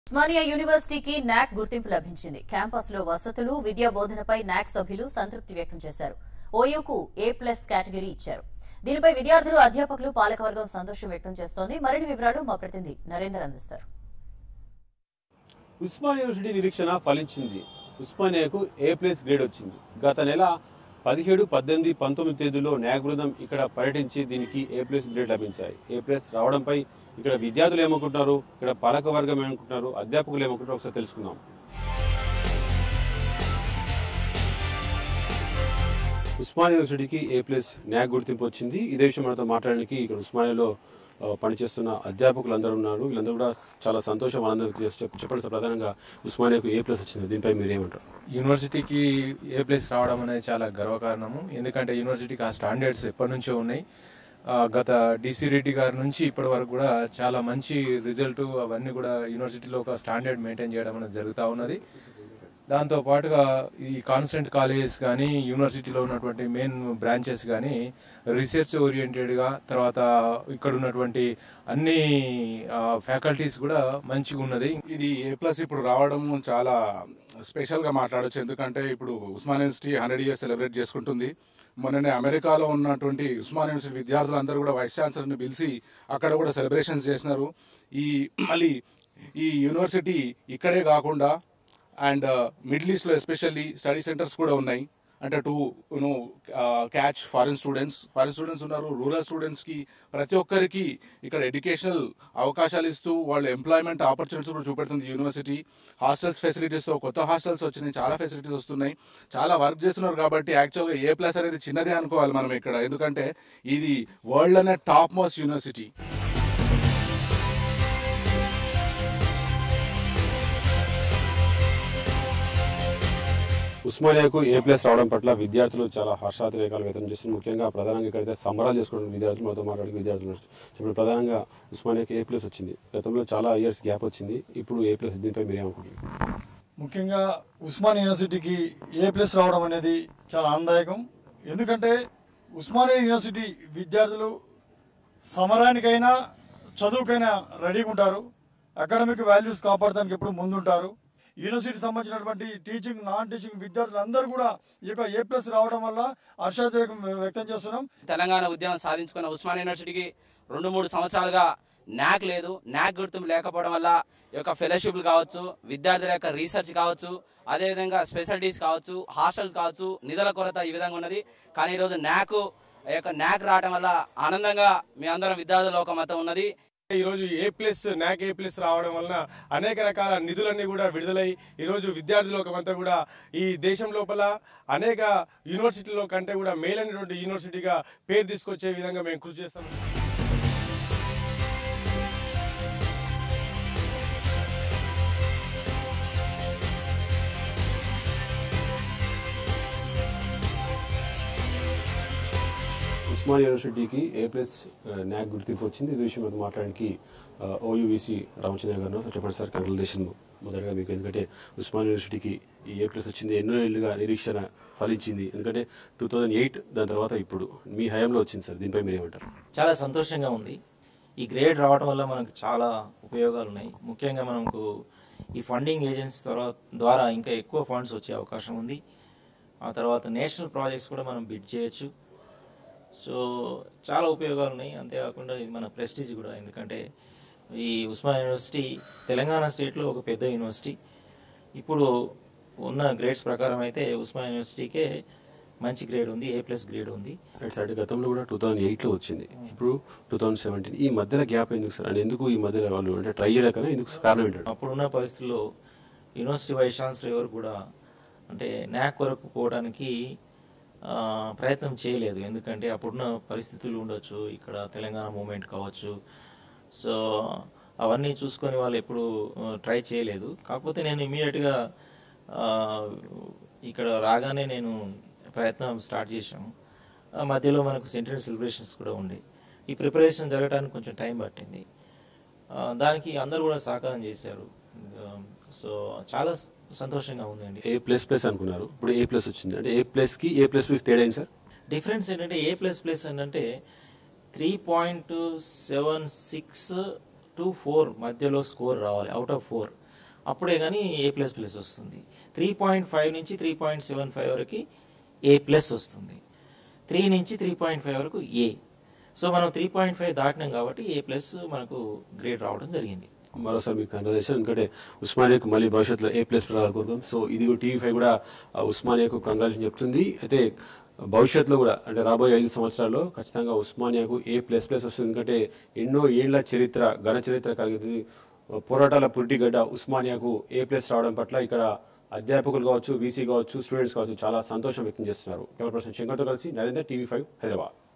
ఉస్మానియా యూనివర్సిటీకి నాక్ గుర్తింపు లభించింది క్యాంపస్ లో వసతులు విద్యా బోధనపై నాక్ సభ్యులు సంతృప్తి వ్యక్తం చేశారు ఓయూకు ఏ ప్లస్ కేటగిరీ ఇచ్చారు దీనిపై విద్యార్థులు అధ్యాపకులు పాలకవర్గం సంతోషం వ్యక్తం చేస్తోంది మరిన్ని వివరాలు మా ప్రతినిధి నరేందర్ అందిస్తారు ఉస్మానియా యూనివర్సిటీ నిరీక్షణ ఫలించింది ఉస్మానియాకు ఏ ప్లస్ గ్రేడ్ వచ్చింది గత నెల పదిహేడు పద్దెనిమిది పంతొమ్మిది తేదీలో న్యాయ బృందం ఇక్కడ పర్యటించి దీనికి ఏ ప్లస్ గ్రేడ్ లభించాయి ఏ ప్లస్ రావడంపై ఇక్కడ విద్యార్థులు ఏమనుకుంటున్నారు ఇక్కడ పాలక వర్గం ఏమనుకుంటున్నారు అధ్యాపకులు ఏమనుకుంటున్నారు ఒకసారి తెలుసుకుందాం ఉస్మానియా యూనివర్సిటీకి ఏ ప్లస్ న్యాయ గుర్తింపు వచ్చింది ఇదే విషయం మనతో మాట్లాడడానికి ఇక్కడ ఉస్మానియాలో ఆ, పనిచేస్తున్న అధ్యాపకులు అందరూ ఉన్నారు వీళ్ళందరూ కూడా చాలా సంతోషం ఆనందం వ్యక్తం చేస్తూ చెప్ప- చెప్పండి సార్ ప్రధానంగా ఉస్మానియాకు ఏ ప్లస్ వచ్చింది దీనిపై మీరు ఏమంటారు యూనివర్సిటీకి ఏ ప్లేస్ రావడం అనేది చాలా గర్వకారణము ఎందుకంటే యూనివర్సిటీకి ఆ స్టాండర్డ్స్ ఎప్పటి నుంచో ఉన్నాయి ఆ, గత డిసి రెడ్డి గారి నుంచి ఇప్పటి వరకు కూడా చాలా మంచి రిజల్ట్ అవన్నీ కూడా యూనివర్సిటీలో ఒక స్టాండర్డ్ మెయింటైన్ చేయడం అనేది జరుగుతూ ఉన్నది దాంతో పాటుగా ఈ కాన్స్టెంట్ కాలేజెస్ కానీ యూనివర్సిటీలో ఉన్నటువంటి మెయిన్ బ్రాంచెస్ కానీ రీసెర్చ్ ఓరియంటెడ్ గా తర్వాత ఇక్కడ ఉన్నటువంటి అన్ని ఫ్యాకల్టీస్ కూడా మంచిగా ఉన్నది ఇది ఏ ప్లస్ ఇప్పుడు రావడం చాలా స్పెషల్ గా మాట్లాడొచ్చు ఎందుకంటే ఇప్పుడు Osman university hundred years celebrate చేసుకుంటుంది మొన్ననే అమెరికాలో ఉన్నటువంటి ఉస్మాన్ యూనివర్సిటీ విద్యార్థులందరూ కూడా వైస్ ఛాన్సలర్ ని పిలిచి అక్కడ కూడా సెలబ్రేషన్స్ చేసినారు ఈ మళ్ళీ ఈ యూనివర్సిటీ ఇక్కడే కాకుండా అండ్ మిడిల్ ఈస్ట్ లో ఎస్పెషల్లీ స్టడీ సెంటర్స్ కూడా ఉన్నాయి అంటే to you know catch foreign students foreign students ఉన్నారు రూరల్ స్టూడెంట్స్ కి ప్రతి ఒక్కరికి ఇక్కడ ఎడ్యుకేషనల్ అవకాశాలు ఇస్తూ వాళ్ళు ఎంప్లాయ్మెంట్ ఆపర్చునిటీస్ కూడా చూపెడుతుంది యూనివర్సిటీ హాస్టల్స్ ఫెసిలిటీస్ తో కొత్త హాస్టల్స్ వచ్చినాయి చాలా ఫెసిలిటీస్ వస్తున్నాయి చాలా వర్క్ చేస్తున్నారు కాబట్టి యాక్చువల్గా ఏ ప్లస్ అనేది చిన్నదే అనుకోవాలి మనం ఇక్కడ ఎందుకంటే ఇది వరల్డ్ అనే టాప్ మోస్ట్ యూనివర్సిటీ ఉస్మానియాకు ఏ ప్లస్ రావడం పట్ల విద్యార్థులు చాలా హర్షాతిరేకాలు వ్యక్తం చేస్తున్నారు ముఖ్యంగా ప్రధానంగా ఇక్కడైతే సంబరాలు చేసుకుంటున్న విద్యార్థులు మాతో మాట్లాడిన విద్యార్థులు ఉన్నారు. ఇప్పుడు ప్రధానంగా ఉస్మానియాకి ఏ ప్లస్ వచ్చింది గతంలో చాలా ఇయర్స్ గ్యాప్ వచ్చింది ఇప్పుడు ఏ ప్లస్ దీనిపై మీరు ఏమనుకుంటున్నారు ముఖ్యంగా ఉస్మాన్ యూనివర్సిటీకి ఏ ప్లస్ రావడం అనేది చాలా ఆనందదాయకం ఎందుకంటే ఉస్మానియా యూనివర్సిటీ విద్యార్థులు సమరానికైనా చదువుకైనా రెడీగా ఉంటారు అకాడమిక్ వాల్యూస్ కాపాడడానికి ఎప్పుడు ముందుంటారు యూనివర్సిటీ సంబంధించినటువంటి టీచింగ్ నాన్ టీచింగ్ విద్యార్థులు అందరూ కూడా ఈ యొక్క ఏ ప్లస్ రావడం వల్ల హర్షాతిరేకం వ్యక్తం చేస్తున్నాం తెలంగాణ ఉద్యమం సాధించుకున్న ఉస్మాన్ యూనివర్సిటీకి రెండు మూడు సంవత్సరాలుగా నాక్ లేదు నాక్ గుర్తింపు లేకపోవడం వల్ల ఈ యొక్క ఫెలోషిప్లు కావచ్చు విద్యార్థుల యొక్క రీసెర్చ్ కావచ్చు అదేవిధంగా స్పెషాలిటీస్ కావచ్చు హాస్టల్స్ కావచ్చు నిధుల కొరత ఈ విధంగా ఉన్నది కానీ ఈరోజు నాక్ ఈ యొక్క నాక్ రావడం వల్ల ఆనందంగా మీ అందరం విద్యార్థుల ఒక మతం ఉన్నది ఈ రోజు ఏ ప్లస్ నాక్ ఏ ప్లస్ రావడం వలన అనేక రకాల నిధులన్నీ కూడా విడుదలై ఈ రోజు విద్యార్థుల లోకమంతా కూడా ఈ దేశం లోపల అనేక యూనివర్సిటీల కంటే కూడా మేలైనటువంటి యూనివర్సిటీగా పేరు తీసుకొచ్చే విధంగా మేము కృషి చేస్తాం ఉస్మానియా యూనివర్సిటీకి ఏ ప్లస్ న్యాక్ గుర్తింపు వచ్చింది ఇది విషయం మీద మాట్లాడడానికి ఓయూవిసి రామచంద్ర గారు ఉన్నారు. చెప్పండి సార్ కంగ్రాచులేషన్ మొదటగా మీకు ఎందుకంటే ఉస్మానియా యూనివర్సిటీకి ఈ ఏ ప్లస్ వచ్చింది ఎన్నో ఏళ్ళుగా నిరీక్షణ ఫలించింది ఎందుకంటే టూ థౌజండ్ ఎయిట్ దాని తర్వాత ఇప్పుడు మీ హయాంలో వచ్చింది సార్ దీనిపై మీరు ఏమంటారు చాలా సంతోషంగా ఉంది ఈ గ్రేడ్ రావడం వల్ల మనకు చాలా ఉపయోగాలు ఉన్నాయి ముఖ్యంగా మనకు ఈ ఫండింగ్ ఏజెన్సీ తర్వాత ద్వారా ఇంకా ఎక్కువ ఫండ్స్ వచ్చే అవకాశం ఉంది ఆ తర్వాత నేషనల్ ప్రాజెక్ట్స్ కూడా మనం బిడ్ చేయొచ్చు సో చాలా ఉపయోగాలు ఉన్నాయి అంతేకాకుండా ఇది మన ప్రెస్టీజ్ కూడా ఎందుకంటే ఈ ఉస్మాన్ యూనివర్సిటీ తెలంగాణ స్టేట్లో ఒక పెద్ద యూనివర్సిటీ ఇప్పుడు ఉన్న గ్రేడ్స్ ప్రకారం అయితే ఉస్మాన్ యూనివర్సిటీకే మంచి గ్రేడ్ ఉంది ఏ ప్లస్ గ్రేడ్ ఉంది రైట్ సార్ అంటే గతంలో కూడా టూ థౌజండ్ ఎయిట్లో వచ్చింది ఇప్పుడు టూ థౌజండ్ సెవెంటీన్ ఈ మధ్యలో గ్యాప్ ఎందుకు సార్ అంటే ఎందుకు ఈ మధ్యలో వాళ్ళు అంటే ట్రై చేయలేకనే ఎందుకు కారణం ఏంటంటే అప్పుడున్న పరిస్థితుల్లో యూనివర్సిటీ వైస్ ఛాన్సలర్ ఎవరు కూడా అంటే న్యాక్ వరకు పోవడానికి ఆ, ప్రయత్నం చేయలేదు ఎందుకంటే అప్పుడున్న పరిస్థితులు ఉండొచ్చు ఇక్కడ తెలంగాణ మూమెంట్ కావచ్చు సో అవన్నీ చూసుకొని వాళ్ళు ఎప్పుడు ట్రై చేయలేదు కాకపోతే నేను ఇమీడియట్గా ఇక్కడ రాగానే నేను ప్రయత్నం స్టార్ట్ చేశాము ఆ మధ్యలో మనకు సెంటరీ సెలబ్రేషన్స్ కూడా ఉండే ఈ ప్రిపరేషన్ జరగడానికి కొంచెం టైం పట్టింది ఆ, దానికి అందరూ కూడా సహకారం చేశారు ఆ, సో చాలా సంతోషంగా ఉందండి ఏ ప్లస్ ప్లస్ అనుకున్నారు ఇప్పుడు ఏ ప్లస్ వచ్చింది అంటే ఏ ప్లస్ కి ఏ ప్లస్ ప్లస్ తేడా ఏంటి సార్ డిఫరెన్స్ ఏంటంటే ఏ ప్లస్ ప్లస్ ఏంటంటే three point seven six to four మధ్యలో స్కోర్ రావాలి అవుట్ ఆఫ్ ఫోర్ అప్పుడే కానీ ఏ ప్లస్ ప్లస్ వస్తుంది త్రీ పాయింట్ ఫైవ్ నుంచి త్రీ పాయింట్ సెవెన్ ఫైవ్ వరకు ఏ ప్లస్ వస్తుంది త్రీ నుంచి త్రీ పాయింట్ ఫైవ్ వరకు ఏ సో మనం త్రీ పాయింట్ ఫైవ్ దాటినాం కాబట్టి ఏ ప్లస్ మనకు గ్రేడ్ రావడం జరిగింది మరోసారి మీకు కంగ్రాచులేషన్ ఎందుకంటే ఉస్మానియాకు మళ్ళీ భవిష్యత్తులో ఏ ప్లేస్ రావాలి కోరుకుందాం సో ఇది టీవీ ఫైవ్ కూడా ఆ, ఉస్మానియాకు కంగ్రాచులేషన్ చెప్తుంది అయితే భవిష్యత్తులో కూడా అంటే రాబోయే ఐదు సంవత్సరాల్లో ఖచ్చితంగా ఉస్మానియాకు ఏ ప్లస్ ప్లస్ వస్తుంది ఎందుకంటే ఎన్నో ఏళ్ల చరిత్ర ఘన చరిత్ర కలిగింది పోరాటాల పురిటిగడ్డ ఉస్మానియాకు ఏ ప్లస్ రావడం పట్ల ఇక్కడ అధ్యాపకులు కావచ్చు వీసీ కావచ్చు స్టూడెంట్స్ కావచ్చు చాలా సంతోషం వ్యక్తం చేస్తున్నారు కెమెరా పర్సన్ శంకర్తో కలిసి నరేందర్ టీవీ ఫైవ్ హైదరాబాద్